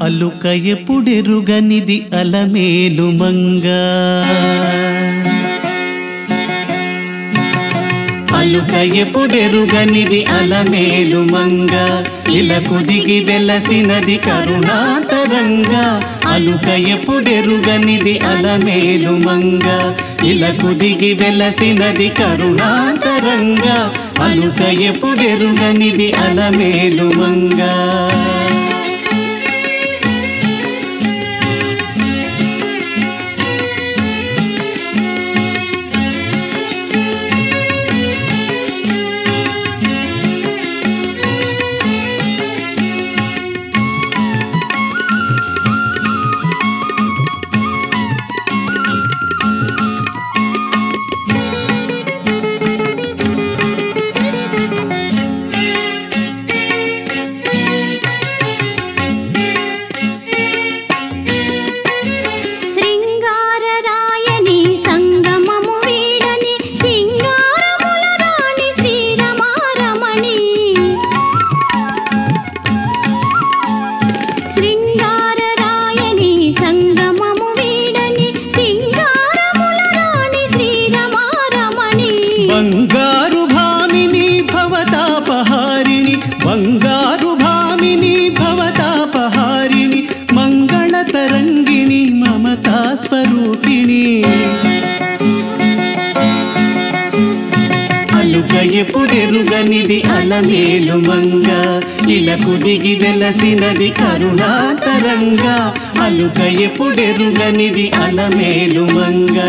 అలుక ఎప్పుడెరుగనిది అలమేలు మంగా అలుక ఎప్పుడెరుగనిది అలమేలు మంగ ఇలకు దిగి వెలసినది కరుణాతరంగా అలుక ఎప్పుడెరుగనిది అలమేలు మంగ ఇలకు దిగి వెలసినది కరుణాతరంగా అలుక ఎప్పుడెరుగనిది అలమేలు మంగా శృంగారరాయని సంగమము వీడని సింగారముల రాణి శ్రీరమారమణి శృంగారరాయని సంగమము వీడని సింగారముల రాణి శ్రీరమారమణి బంగారు భామిని భవతాపహారిణి బంగారు భామిని భవతాపహారిణి మంగళ తరంగిణి మమతా స్వరూపిణి అలుక ఎప్పుడెరుగనిది అలమేలు మంగ ఇలకు దిగి వెలసినది కరుణాతరంగా అలుక ఎప్పుడెరుగనిది అలమేలు మంగా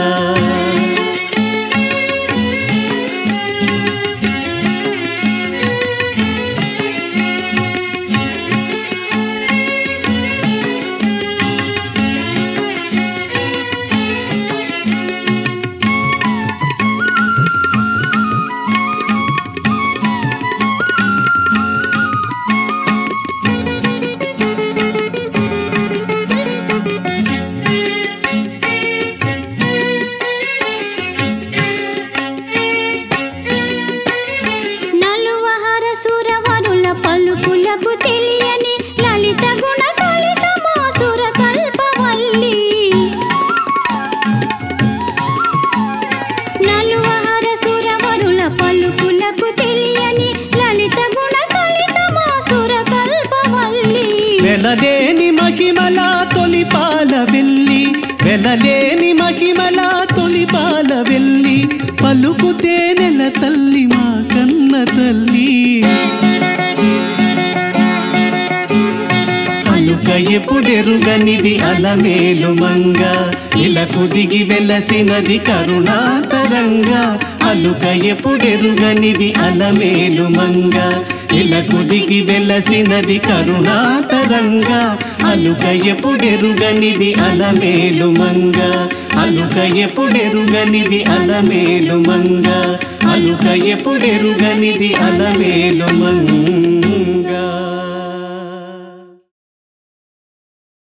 నలువహర సురవరుల పలుకులకు తెలియని లలిత గుణ కలిత మాసుర కల్పవల్లి నలువహర సురవరుల పలుకులకు తెలియని లలిత గుణ కలిత మాసుర కల్పవల్లి వెలలేని మహిమల తొలిపాల వెళ్ళి వెలలేని మహిమల తొలిపాల వెళ్ళి పలుకుతే నెల తల్లి మా కన్న తల్లి అలుక ఎప్పుడెరుగనిది అలమేలు మంగ ఇలకు దిగి వెలసినది కరుణాతరంగా అలుక ఎప్పుడెరుగనిది అలమేలు మంగ ఇలకు దిగి వెలసినది కరుణాతరంగా అలుక ఎప్పుడెరుగనిది అలమేలు మంగ అలుక ఎప్పుడెరుగనిది అలమేలు మంగ అలుక ఎప్పుడెరుగనిది అలమేలు మంగ